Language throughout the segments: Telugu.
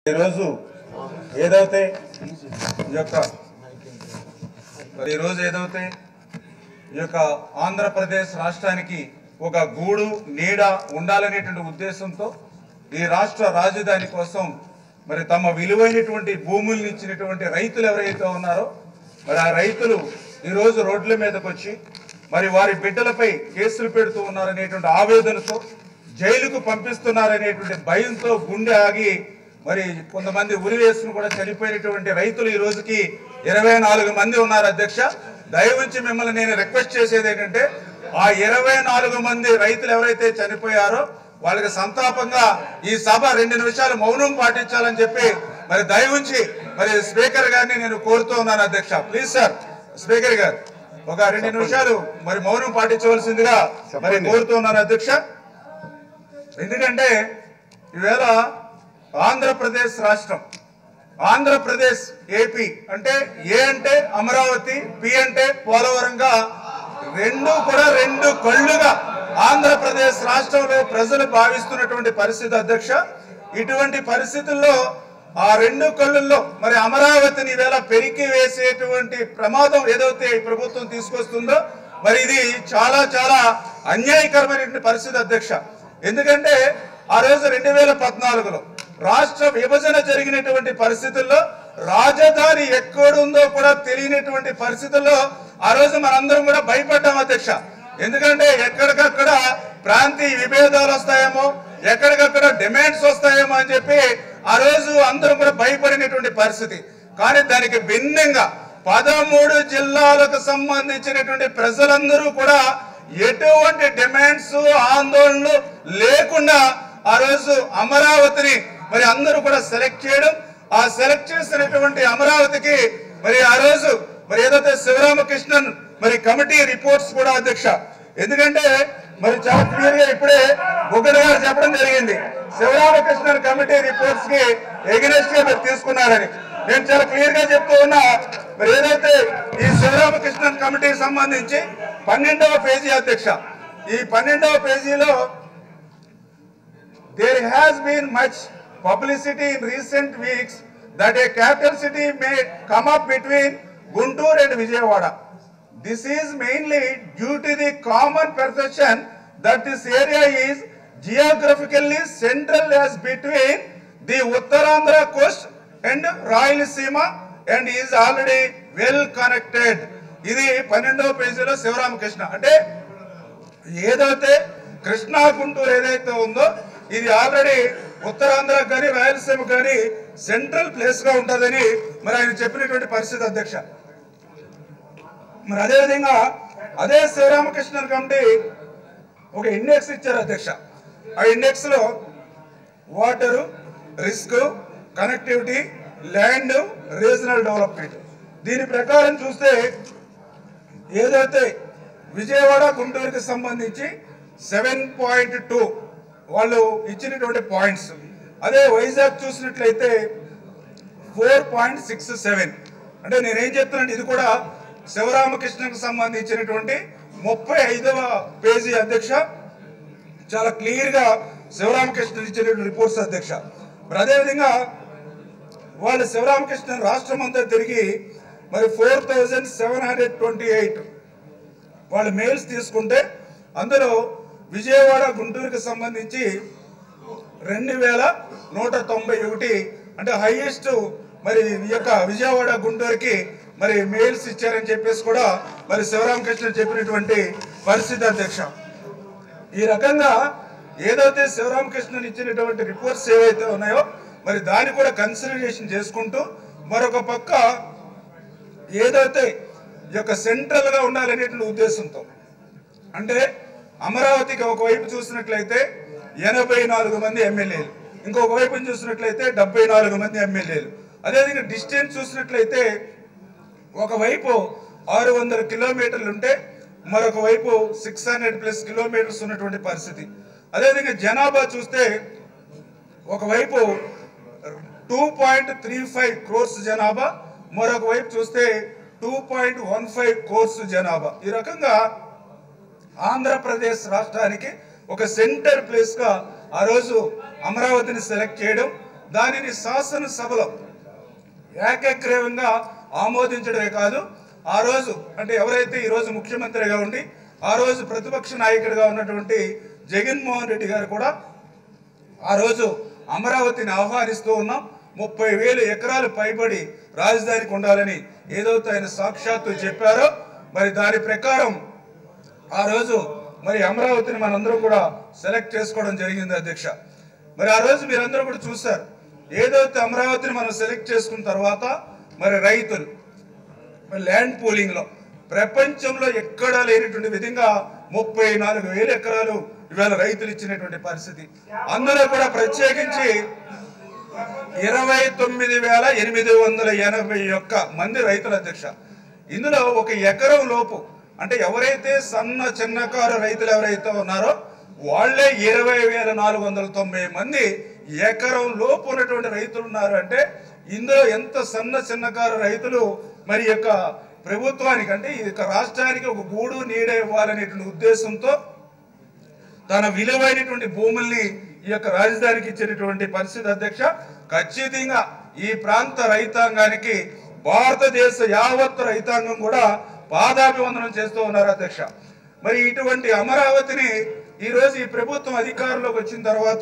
ఈరోజు ఏదైతే ఈ యొక్క మరి ఈరోజు ఏదైతే ఈ యొక్క ఆంధ్రప్రదేశ్ రాష్ట్రానికి ఒక గూడు నీడ ఉండాలనేటువంటి ఉద్దేశంతో ఈ రాష్ట్ర రాజధాని కోసం మరి తమ విలువైనటువంటి భూముల్ని ఇచ్చినటువంటి రైతులు ఎవరైతే ఉన్నారో మరి ఆ రైతులు ఈరోజు రోడ్ల మీదకి వచ్చి మరి వారి బిడ్డలపై కేసులు పెడుతూ ఉన్నారనేటువంటి ఆవేదనతో జైలుకు పంపిస్తున్నారనేటువంటి భయంతో గుండె ఆగి మరి కొంతమంది ఉరి వేసుకుని కూడా చనిపోయినటువంటి రైతులు ఈ రోజుకి ఇరవై నాలుగు మంది ఉన్నారు అధ్యక్ష దయవుంచి మిమ్మల్ని నేను రిక్వెస్ట్ చేసేది ఏంటంటే ఆ ఇరవై నాలుగు మంది రైతులు ఎవరైతే చనిపోయారో వాళ్ళకి సంతాపంగా ఈ సభ రెండు నిమిషాలు మౌనం పాటించాలని చెప్పి మరి దయవుంచి మరి స్పీకర్ గారిని నేను కోరుతూ ఉన్నాను అధ్యక్ష ప్లీజ్ సార్ స్పీకర్ గారు ఒక రెండు నిమిషాలు మరి మౌనం పాటించవలసిందిగా మరి కోరుతూ ఉన్నాను అధ్యక్ష ఎందుకంటే ఈవేళ ఆంధ్రప్రదేశ్ రాష్ట్రం ఆంధ్రప్రదేశ్ ఏపీ అంటే ఏ అంటే అమరావతి పి అంటే పోలవరంగా రెండు కూడా రెండు కళ్ళుగా ఆంధ్రప్రదేశ్ రాష్ట్రంలో ప్రజలు భావిస్తున్నటువంటి పరిస్థితి అధ్యక్ష ఇటువంటి పరిస్థితుల్లో ఆ రెండు కళ్ళల్లో మరి అమరావతిని వేళ పెరికి వేసేటువంటి ప్రమాదం ఏదైతే ఈ ప్రభుత్వం తీసుకొస్తుందో మరి ఇది చాలా చాలా అన్యాయకరమైనటువంటి పరిస్థితి అధ్యక్ష ఎందుకంటే ఆ రోజు రెండు వేల పద్నాలుగులో రాష్ట్ర విభజన జరిగినటువంటి పరిస్థితుల్లో రాజధాని ఎక్కడుందో కూడా తెలియనటువంటి పరిస్థితుల్లో ఆ రోజు మనందరం కూడా భయపడ్డాం అధ్యక్ష ఎందుకంటే ఎక్కడికక్కడ ప్రాంతీయ విభేదాలు వస్తాయేమో ఎక్కడికక్కడ డిమాండ్స్ వస్తాయేమో అని చెప్పి ఆ రోజు అందరూ కూడా భయపడినటువంటి పరిస్థితి కానీ దానికి భిన్నంగా పదమూడు జిల్లాలకు సంబంధించినటువంటి ప్రజలందరూ కూడా ఎటువంటి డిమాండ్స్ ఆందోళనలు లేకుండా ఆ రోజు అమరావతిని మరి అందరూ కూడా సెలెక్ట్ చేయడం ఆ సెలెక్ట్ చేసినటువంటి అమరావతికి మరి ఆ రోజు మరి ఏదైతే శివరామకృష్ణన్ మరి కమిటీ రిపోర్ట్స్ కూడా అధ్యక్ష ఎందుకంటే మరి చాలా క్లియర్ గా ఇప్పుడే బుగ్గడి గారు చెప్పడం జరిగింది శివరామకృష్ణన్ కమిటీ రిపోర్ట్స్ కి ఎగనెస్ట్ గా మీరు తీసుకున్నారని నేను చాలా క్లియర్ గా చెప్తూ ఉన్నా మరి ఏదైతే ఈ శివరామకృష్ణన్ కమిటీకి సంబంధించి పన్నెండవ పేజీ అధ్యక్ష ఈ పన్నెండవ పేజీలో there has been much publicity in recent weeks that a capital city may come up between Guntur and Vijayawada. This is mainly due to the common perception that this area is geographically central as between the Uttarandhra coast and Rayalaseema and is already well connected. ఇది పన్నెండవ పేజీలో శివరామకృష్ణ అంటే ఏదైతే కృష్ణా గుంటూరు ఏదైతే ఉందో ఇది ఆల్రెడీ ఉత్తరాంధ్ర కానీ రాయలసీమ కానీ సెంట్రల్ ప్లేస్ గా ఉంటుందని మరి ఆయన చెప్పినటువంటి పరిస్థితి అధ్యక్ష మరి అదేవిధంగా అదే శ్రీరామకృష్ణ కమిటీ ఒక ఇండెక్స్ ఇచ్చారు అధ్యక్ష ఆ ఇండెక్స్ లో water risk connectivity land regional development దీని ప్రకారం చూస్తే ఏదైతే విజయవాడ గుంటూరుకి సంబంధించి సెవెన్ పాయింట్ టూ వాళ్ళు ఇచ్చినటువంటి పాయింట్స్ అదే వైజాగ్ చూసినట్లయితే ఫోర్ పాయింట్ సిక్స్ సెవెన్ అంటే నేనేం చెప్తున్నాను ఇది కూడా శివరామకృష్ణకు సంబంధించినటువంటి ముప్పై ఐదవ పేజీ అధ్యక్ష చాలా క్లియర్ గా శివరామకృష్ణ ఇచ్చినటువంటి రిపోర్ట్స్ అధ్యక్ష మరి అదేవిధంగా వాళ్ళు శివరామకృష్ణ రాష్ట్రం అంతా తిరిగి మరి four thousand seven hundred twenty eight వాళ్ళు మెయిల్స్ తీసుకుంటే అందులో విజయవాడ గుంటూరుకి సంబంధించి రెండు వేల నూట తొంభై ఒకటి అంటే హైయెస్ట్ మరి ఈ యొక్క విజయవాడ గుంటూరుకి మరి మెయిల్స్ ఇచ్చారని చెప్పేసి కూడా మరి శివరామకృష్ణ చెప్పినటువంటి పరిస్థితి అధ్యక్ష ఈ రకంగా ఏదైతే శివరామకృష్ణన్ ఇచ్చినటువంటి రిపోర్ట్స్ ఏవైతే ఉన్నాయో మరి దాన్ని కూడా కన్సిడరేషన్ చేసుకుంటూ మరొక పక్క ఏదైతే ఈ యొక్క సెంట్రల్ గా ఉండాలనేటువంటి ఉద్దేశంతో అంటే అమరావతికి ఒకవైపు చూసినట్లయితే ఎనభై నాలుగు మంది ఎమ్మెల్యేలు ఇంకొక వైపు చూసినట్లయితే డెబ్బై నాలుగు మంది ఎమ్మెల్యేలు అదేవిధంగా డిస్టెన్స్ చూసినట్లయితే ఒకవైపు ఆరు వందల కిలోమీటర్లు ఉంటే మరొక వైపు సిక్స్ హండ్రెడ్ ప్లస్ కిలోమీటర్స్ ఉన్నటువంటి పరిస్థితి అదేవిధంగా జనాభా చూస్తే ఒకవైపు two point three five crores జనాభా మరొక వైపు చూస్తే two point one five crores జనాభా ఈ రకంగా ఆంధ్రప్రదేశ్ రాష్ట్రానికి ఒక సెంటర్ ప్లేస్ గా ఆ రోజు అమరావతిని సెలెక్ట్ చేయడం దానిని శాసనసభలో ఏకగ్రీవంగా ఆమోదించడమే కాదు ఆ రోజు అంటే ఎవరైతే ఈ రోజు ముఖ్యమంత్రిగా ఉండి ఆ రోజు ప్రతిపక్ష నాయకుడిగా ఉన్నటువంటి జగన్మోహన్ రెడ్డి గారు కూడా ఆ రోజు అమరావతిని ఆహ్వానిస్తూ ఉన్నాం ముప్పై వేలు ఎకరాలు పైబడి రాజధానికి ఉండాలని ఏదైతే ఆయన సాక్షాత్తు చెప్పారో మరి దాని ప్రకారం ఆ రోజు మరి అమరావతిని మనందరం కూడా సెలెక్ట్ చేసుకోవడం జరిగింది అధ్యక్ష మరి ఆ రోజు మీరందరూ కూడా చూశారు ఏదైతే అమరావతిని మనం సెలెక్ట్ చేసుకున్న తర్వాత మరి రైతులు మరి ల్యాండ్ పూలింగ్ లో ప్రపంచంలో ఎక్కడా లేనటువంటి విధంగా ముప్పై నాలుగు వేల ఎకరాలు ఇవాళ రైతులు ఇచ్చినటువంటి పరిస్థితి అందులో కూడా ప్రత్యేకించి ఇరవై తొమ్మిది వేల ఎనిమిది వందల ఎనభై ఒక్క మంది రైతుల అధ్యక్ష ఇందులో ఒక ఎకరం లోపు అంటే ఎవరైతే సన్న చిన్నకారు రైతులు ఎవరైతే ఉన్నారో వాళ్ళే ఇరవై వేల నాలుగు వందల తొంభై మంది ఎకరం లోపు ఉన్నటువంటి రైతులు ఉన్నారు అంటే ఇందులో ఎంత సన్న చిన్నకారు రైతులు మరి ఈ యొక్క ప్రభుత్వానికి అంటే ఈ యొక్క రాష్ట్రానికి ఒక గూడు నీడ ఇవ్వాలనేటువంటి ఉద్దేశంతో తన విలువైనటువంటి భూముల్ని ఈ యొక్క రాజధానికి ఇచ్చినటువంటి పరిస్థితి అధ్యక్ష ఖచ్చితంగా ఈ ప్రాంత రైతాంగానికి భారతదేశ యావత్ రైతాంగం కూడా పాదాభివందనం చేస్తూ ఉన్నారు అధ్యక్ష మరి ఇటువంటి అమరావతిని ఈ రోజు ఈ ప్రభుత్వం అధికారంలోకి వచ్చిన తర్వాత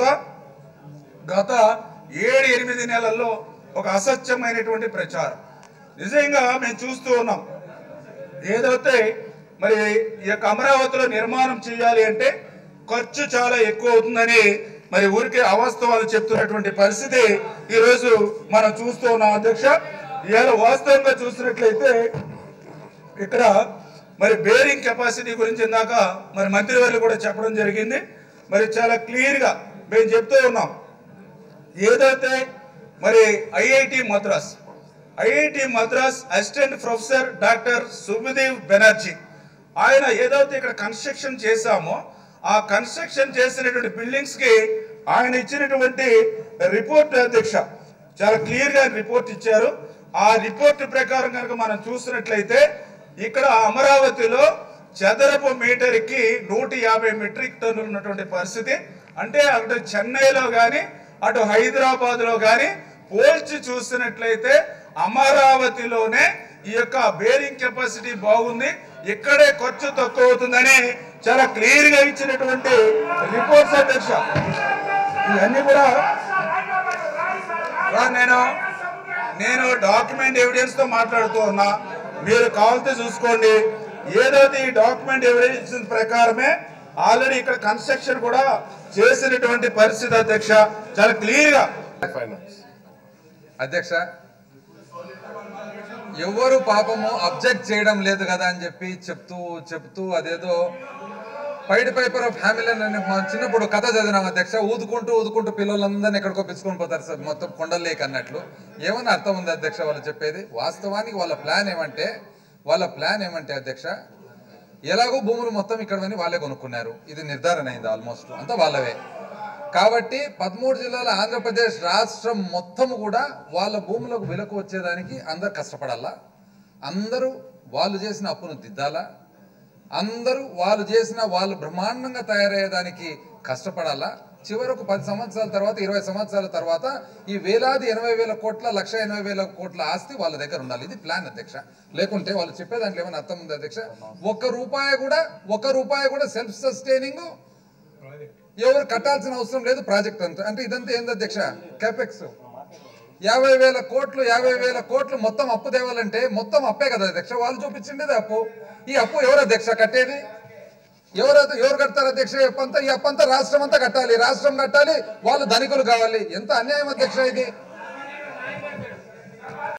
గత ఏడు ఎనిమిది నెలల్లో ఒక అసత్యమైనటువంటి ప్రచారం నిజంగా మేము చూస్తూ ఉన్నాం ఏదైతే మరి ఈ యొక్క అమరావతిలో నిర్మాణం చేయాలి అంటే ఖర్చు చాలా ఎక్కువ అవుతుందని మరి ఊరికే అవాస్తవాలు చెప్తున్నటువంటి పరిస్థితి ఈ రోజు మనం చూస్తూ ఉన్నాం అధ్యక్ష ఇవాళ వాస్తవంగా చూసినట్లయితే ఇక్కడ మరి బేరింగ్ కెపాసిటీ గురించి ఇందాక మరి మంత్రివర్యులు కూడా చెప్పడం జరిగింది మరి చాలా క్లియర్ గా మేము చెప్తూ ఉన్నాం ఏదైతే మరి IIT Madras IIT Madras assistant professor doctor Sukhdev Banerjee ఆయన ఏదైతే ఇక్కడ కన్స్ట్రక్షన్ చేశామో ఆ కన్స్ట్రక్షన్ చేసినటువంటి బిల్డింగ్స్ కి ఆయన ఇచ్చినటువంటి రిపోర్ట్ అధ్యక్ష చాలా క్లియర్ గా రిపోర్ట్ ఇచ్చారు ఆ రిపోర్ట్ ప్రకారం కనుక మనం చూసినట్లయితే ఇక్కడ అమరావతిలో చదరపు మీటర్ కి నూట యాభై మెట్రిక్ టన్నులు ఉన్నటువంటి పరిస్థితి అంటే అటు చెన్నైలో కానీ అటు హైదరాబాద్ లో కానీ పోల్చి చూసినట్లయితే అమరావతిలోనే ఈ యొక్క బేరింగ్ కెపాసిటీ బాగుంది ఇక్కడే ఖర్చు తక్కువ అవుతుందని చాలా క్లియర్ గా ఇచ్చినటువంటి రిపోర్ట్స్ అధ్యక్ష ఇవన్నీ కూడా రా నేను నేను డాక్యుమెంట్ ఎవిడెన్స్ తో మాట్లాడుతూ ఉన్నా మీరు కావాలితే చూసుకోండి ఏదైతే ఈ డాక్యుమెంట్ ఎవిడెన్స్ ప్రకారమే ఆల్రెడీ ఇక్కడ కన్స్ట్రక్షన్ కూడా చేసినటువంటి పరిస్థితి అధ్యక్ష చాలా క్లియర్ గా ఫైనాన్స్ అధ్యక్ష ఎవరు పాపము అబ్జెక్ట్ చేయడం లేదు కదా అని చెప్పి చెప్తూ చెప్తూ అదేదో పైడి పేపర్ ఆఫ్ హ్యామిలన్ అని మా చిన్నప్పుడు కథ చదివినాం అధ్యక్ష ఊదుకుంటూ ఊదుకుంటూ పిల్లలందరినీ ఎక్కడికో పిలుచుకొని పోతారు సార్ మొత్తం కొండలేక అన్నట్లు ఏమన్నా అర్థం ఉంది అధ్యక్ష వాళ్ళు చెప్పేది వాస్తవానికి వాళ్ళ ప్లాన్ ఏమంటే వాళ్ళ ప్లాన్ ఏమంటే అధ్యక్ష ఎలాగో భూములు మొత్తం ఇక్కడవని వాళ్ళే కొనుక్కున్నారు ఇది నిర్ధారణ అయింది ఆల్మోస్ట్ అంతా వాళ్ళవే కాబట్టి పదమూడు జిల్లాల ఆంధ్రప్రదేశ్ రాష్ట్రం మొత్తం కూడా వాళ్ళ భూములకు వెలకు వచ్చేదానికి అందరు కష్టపడాలా అందరూ వాళ్ళు చేసిన అప్పును దిద్దాలా అందరూ వాళ్ళు చేసిన వాళ్ళు బ్రహ్మాండంగా తయారయ్యేదానికి కష్టపడాలా చివరకు పది సంవత్సరాల తర్వాత ఇరవై సంవత్సరాల తర్వాత ఈ వేలాది ఎనభై వేల కోట్ల లక్ష ఎనభై వేల కోట్ల ఆస్తి వాళ్ళ దగ్గర ఉండాలి ఇది ప్లాన్ అధ్యక్ష లేకుంటే వాళ్ళు చెప్పే దాంట్లో ఏమైనా అర్థం ఉంది అధ్యక్ష ఒక్క రూపాయి కూడా ఒక్క రూపాయి కూడా సెల్ఫ్ సస్టైనింగ్ ఎవరు కట్టాల్సిన అవసరం లేదు ప్రాజెక్ట్ అంతా అంటే ఇదంతా ఏంది అధ్యక్ష క్యాపెక్స్ యాభై వేల కోట్లు యాభై వేల కోట్లు మొత్తం అప్పు తేవాలంటే మొత్తం అప్పే కదా అధ్యక్ష వాళ్ళు చూపించిండేది అప్పు ఈ అప్పు ఎవరు అధ్యక్ష కట్టేది ఎవరు ఎవరు కడతారు అధ్యక్ష ఈ అప్పు అంతా ఈ అప్పు అంతా రాష్ట్రం అంతా కట్టాలి రాష్ట్రం కట్టాలి వాళ్ళు ధనికులు కావాలి ఎంత అన్యాయం అధ్యక్ష ఇది